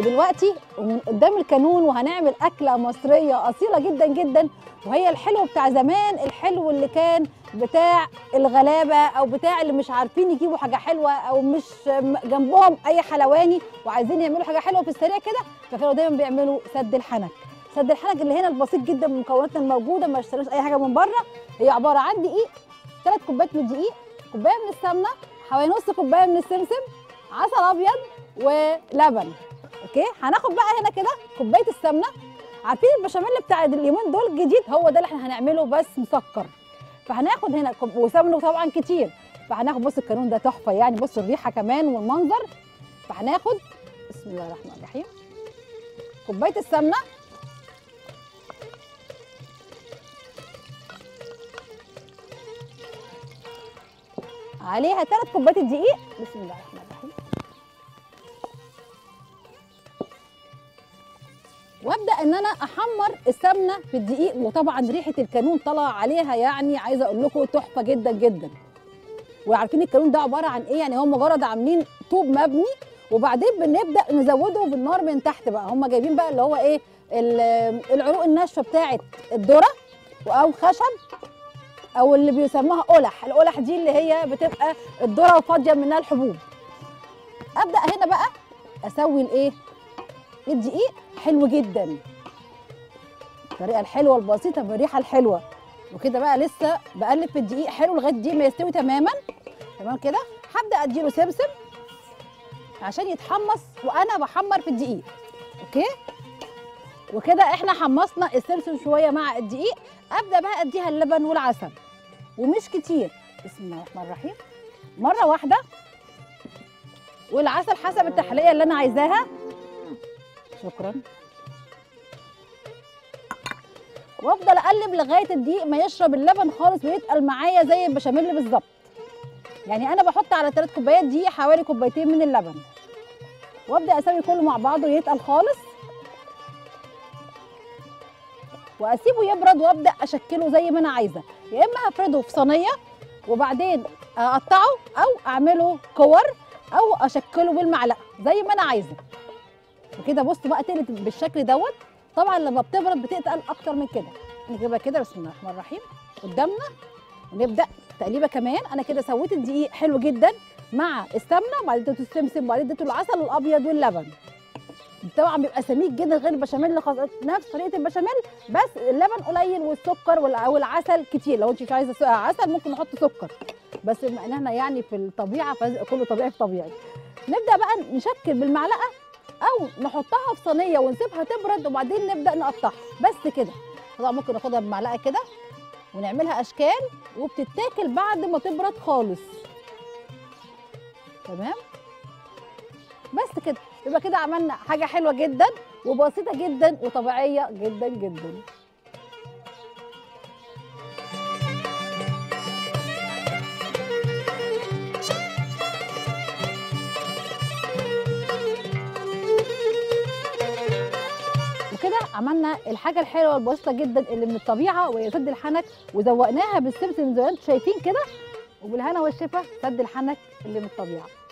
ودلوقتي ومن قدام الكانون وهنعمل اكله مصريه اصيله جدا جدا وهي الحلو بتاع زمان الحلو اللي كان بتاع الغلابه او بتاع اللي مش عارفين يجيبوا حاجه حلوه او مش م- جنبهم اي حلواني وعايزين يعملوا حاجه حلوه في السريع كده فكانوا دايما بيعملوا سد الحنك سد الحنك اللي هنا البسيط جدا من مكوناتنا الموجوده ما اشتريش اي حاجه من بره هي عباره عن دقيق ثلاث كوبايات من الدقيق كوبايه من السمنه حوالي نص كوبايه من السمسم عسل ابيض ولبن اوكي هناخد بقى هنا كده كوبايه السمنه عارفين البشاميل بتاع اليومين دول جديد هو ده اللي احنا هنعمله بس مسكر فهناخد هنا كوب- وسمنه طبعا كتير فهناخد بص الكانون ده تحفه يعني بص الريحه كمان والمنظر فهناخد بسم الله الرحمن الرحيم كوبايه السمنه عليها ثلاث كوبايات الدقيق بسم الله الرحمن الرحيم وابدا ان انا احمر السمنه في الدقيق وطبعا ريحه الكانون طالعه عليها يعني عايزه اقول لكم تحفه جدا جدا وعارفين الكانون ده عباره عن ايه يعني هو مجرد عاملين طوب مبني وبعدين بنبدا نزوده بالنار من تحت بقى هم جايبين بقى اللي هو ايه ال- العروق الناشفه بتاعه الذره او خشب او اللي بيسموها قلح القلح دي اللي هي بتبقى الذره فاضيه منها الحبوب ابدا هنا بقى اسوي الايه الدقيق حلو جدا الطريقه الحلوه البسيطه بالريحه الحلوه وكده بقى لسه بقلب في الدقيق حلو لغايه دي ما يستوي تماما تمام كده هبدا اديله سمسم عشان يتحمص وانا بحمر في الدقيق اوكي وكده احنا حمصنا السمسم شويه مع الدقيق ابدا بقى اديها اللبن والعسل ومش كتير بسم الله الرحمن الرحيم مره واحده والعسل حسب التحليه اللي انا عايزاها شكرا وافضل اقلب لغايه الدقيق ما يشرب اللبن خالص ويتقل معايا زي البشاميل بالظبط يعني انا بحط على ثلاث كوبايات دقيق حوالي كوبايتين من اللبن وابدا اسوي كله مع بعضه يتقل خالص واسيبه يبرد وابدا اشكله زي ما انا عايزه يا اما هفرده في صينيه وبعدين اقطعه او اعمله كور او اشكله بالمعلقه زي ما انا عايزه وكده بصوا بقى تقلت بالشكل دوت طبعا لما بتبرد بتتقل اكتر من كده نجيبها كده بسم الله الرحمن الرحيم قدامنا ونبدا تقليبه كمان انا كده سويت الدقيق حلو جدا مع السمنه وبعدين اديته السمسم وبعدين اديته العسل الابيض واللبن طبعا بيبقى سميك جدا غير البشاميل خاص نفس طريقه البشاميل بس اللبن قليل والسكر وال- والعسل كتير لو انت مش عايزه س- عسل ممكن نحط سكر بس بما ان احنا يعني في الطبيعه فكله طبيعي في طبيعي نبدا بقى نشكل بالمعلقه او نحطها في صينيه ونسيبها تبرد وبعدين نبدا نقطعها بس كده طبعا ممكن ناخدها بالمعلقه كده ونعملها اشكال وبتتاكل بعد ما تبرد خالص تمام بس كده يبقى كده عملنا حاجه حلوه جدا وبسيطه جدا وطبيعيه جدا جدا وكده عملنا الحاجه الحلوه البسيطه جدا اللي من الطبيعه وهي سد الحنك وزوقناها بالسمسم زي ما انتم شايفين كده وبالهنا والشفا سد الحنك اللي من الطبيعه